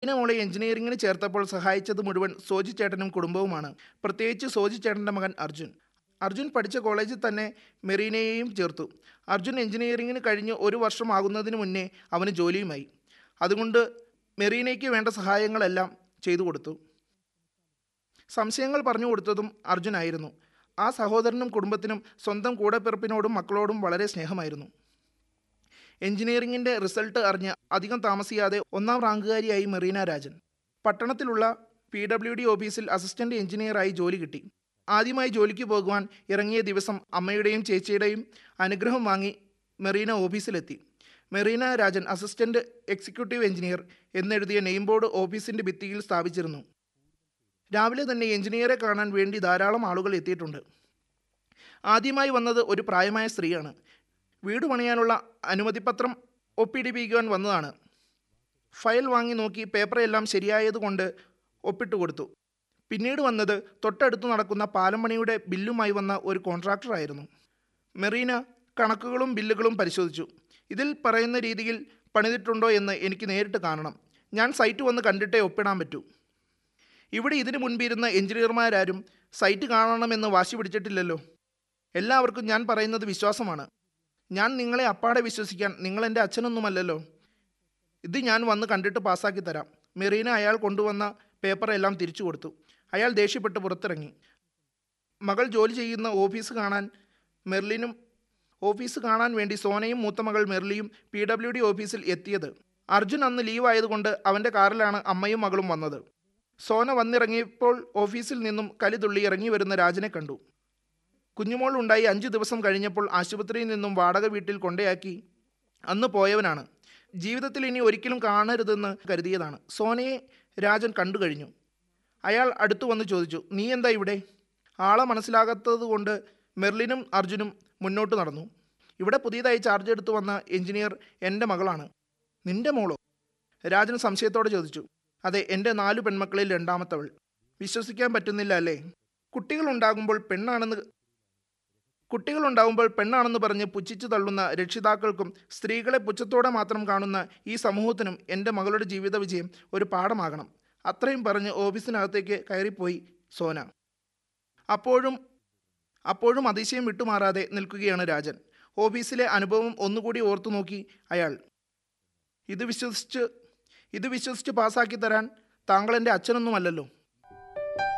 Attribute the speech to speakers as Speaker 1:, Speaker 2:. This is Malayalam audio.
Speaker 1: മോളെ എഞ്ചിനീയറിംഗിന് ചേർത്തപ്പോൾ സഹായിച്ചത് മുഴുവൻ സോജി ചേട്ടനും കുടുംബവുമാണ് പ്രത്യേകിച്ച് സോജി ചേട്ടൻ്റെ മകൻ അർജുൻ അർജുൻ പഠിച്ച കോളേജിൽ തന്നെ മെറീനയെയും ചേർത്തു അർജുൻ എഞ്ചിനീയറിംഗിന് കഴിഞ്ഞ് ഒരു വർഷമാകുന്നതിന് മുന്നേ അവന് ജോലിയുമായി അതുകൊണ്ട് മെറീനയ്ക്ക് വേണ്ട സഹായങ്ങളെല്ലാം ചെയ്തു കൊടുത്തു സംശയങ്ങൾ പറഞ്ഞു കൊടുത്തതും അർജുനായിരുന്നു ആ സഹോദരനും കുടുംബത്തിനും സ്വന്തം കൂടെപ്പിറപ്പിനോടും മക്കളോടും വളരെ സ്നേഹമായിരുന്നു എഞ്ചിനീയറിംഗിൻ്റെ റിസൾട്ട് അറിഞ്ഞ് അധികം താമസിയാതെ ഒന്നാം റാങ്കുകാരിയായി മെറീന രാജൻ പട്ടണത്തിലുള്ള പി ഡബ്ല്യു ഡി ഓഫീസിൽ അസിസ്റ്റന്റ് എഞ്ചിനീയറായി ജോലി കിട്ടി ആദ്യമായി ജോലിക്ക് പോകുവാൻ ഇറങ്ങിയ ദിവസം അമ്മയുടെയും ചേച്ചിയുടെയും അനുഗ്രഹം വാങ്ങി മെറീന ഓഫീസിലെത്തി Merina Rajan assistant executive engineer എന്നെഴുതിയ നെയിം ബോർഡ് ഓഫീസിന്റെ ഭിത്തിയിൽ സ്ഥാപിച്ചിരുന്നു രാവിലെ തന്നെ എഞ്ചിനീയറെ കാണാൻ വേണ്ടി ധാരാളം ആളുകൾ എത്തിയിട്ടുണ്ട് ആദ്യമായി വന്നത് ഒരു പ്രായമായ സ്ത്രീയാണ് വീട് പണിയാനുള്ള അനുമതിപത്രം ഒപ്പിടിപ്പിക്കുവാൻ വന്നതാണ് ഫയൽ വാങ്ങി നോക്കി പേപ്പറെല്ലാം ശരിയായതുകൊണ്ട് ഒപ്പിട്ട് കൊടുത്തു പിന്നീട് വന്നത് തൊട്ടടുത്ത് നടക്കുന്ന പാലം പണിയുടെ ബില്ലുമായി വന്ന ഒരു കോൺട്രാക്ടറായിരുന്നു മെറീന കണക്കുകളും ബില്ലുകളും പരിശോധിച്ചു ഇതിൽ പറയുന്ന രീതിയിൽ പണിതിട്ടുണ്ടോ എന്ന് എനിക്ക് നേരിട്ട് കാണണം ഞാൻ സൈറ്റ് വന്ന് കണ്ടിട്ടേ ഒപ്പിടാൻ പറ്റൂ ഇവിടെ ഇതിനു മുൻപിരുന്ന എഞ്ചിനീയർമാരാരും സൈറ്റ് കാണണമെന്ന് വാശി പിടിച്ചിട്ടില്ലല്ലോ എല്ലാവർക്കും ഞാൻ പറയുന്നത് വിശ്വാസമാണ് ഞാൻ നിങ്ങളെ അപ്പാടെ വിശ്വസിക്കാൻ നിങ്ങൾ എൻ്റെ അച്ഛനൊന്നുമല്ലല്ലോ ഇത് ഞാൻ വന്ന് കണ്ടിട്ട് പാസ്സാക്കി തരാം മെറീന അയാൾ കൊണ്ടുവന്ന പേപ്പർ എല്ലാം തിരിച്ചു കൊടുത്തു അയാൾ ദേഷ്യപ്പെട്ട് പുറത്തിറങ്ങി മകൾ ജോലി ചെയ്യുന്ന ഓഫീസ് കാണാൻ മെർലിനും ഓഫീസ് കാണാൻ വേണ്ടി സോനയും മൂത്ത മകൾ മെർലിയും പി ഡബ്ല്യു ഡി ഓഫീസിൽ എത്തിയത് അർജുൻ അന്ന് ലീവ് ആയതുകൊണ്ട് അവൻ്റെ കാറിലാണ് അമ്മയും മകളും വന്നത് സോന വന്നിറങ്ങിയപ്പോൾ ഓഫീസിൽ നിന്നും കലിതുള്ളി ഇറങ്ങി വരുന്ന രാജനെ കണ്ടു കുഞ്ഞുമോൾ ഉണ്ടായി അഞ്ച് ദിവസം കഴിഞ്ഞപ്പോൾ ആശുപത്രിയിൽ നിന്നും വാടക വീട്ടിൽ കൊണ്ടയാക്കി അന്ന് പോയവനാണ് ജീവിതത്തിൽ ഇനി ഒരിക്കലും കാണരുതെന്ന് കരുതിയതാണ് സോനയെ രാജൻ കണ്ടു കഴിഞ്ഞു അയാൾ അടുത്തു വന്ന് ചോദിച്ചു നീ എന്താ ഇവിടെ ആളെ മനസ്സിലാകാത്തത് കൊണ്ട് മെർലിനും അർജുനും മുന്നോട്ട് നടന്നു ഇവിടെ പുതിയതായി ചാർജ് എടുത്തു വന്ന എഞ്ചിനീയർ എൻ്റെ മകളാണ് നിന്റെ മോളോ രാജൻ സംശയത്തോടെ ചോദിച്ചു അതെ എൻ്റെ നാലു പെൺമക്കളിൽ രണ്ടാമത്തവൾ വിശ്വസിക്കാൻ പറ്റുന്നില്ല അല്ലേ കുട്ടികളുണ്ടാകുമ്പോൾ പെണ്ണാണെന്ന് കുട്ടികളുണ്ടാകുമ്പോൾ പെണ്ണാണെന്ന് പറഞ്ഞ് പുച്ഛിച്ചു തള്ളുന്ന രക്ഷിതാക്കൾക്കും സ്ത്രീകളെ പുച്ഛത്തോടെ മാത്രം കാണുന്ന ഈ സമൂഹത്തിനും എൻ്റെ മകളുടെ ജീവിത വിജയം ഒരു പാഠമാകണം അത്രയും പറഞ്ഞ് ഓഫീസിനകത്തേക്ക് കയറിപ്പോയി സോന അപ്പോഴും അപ്പോഴും അതിശയം വിട്ടുമാറാതെ നിൽക്കുകയാണ് രാജൻ ഓഫീസിലെ അനുഭവം ഒന്നുകൂടി ഓർത്തു നോക്കി അയാൾ ഇത് വിശ്വസിച്ച് ഇത് വിശ്വസിച്ച് പാസ്സാക്കി തരാൻ താങ്കൾ എൻ്റെ അച്ഛനൊന്നുമല്ലല്ലോ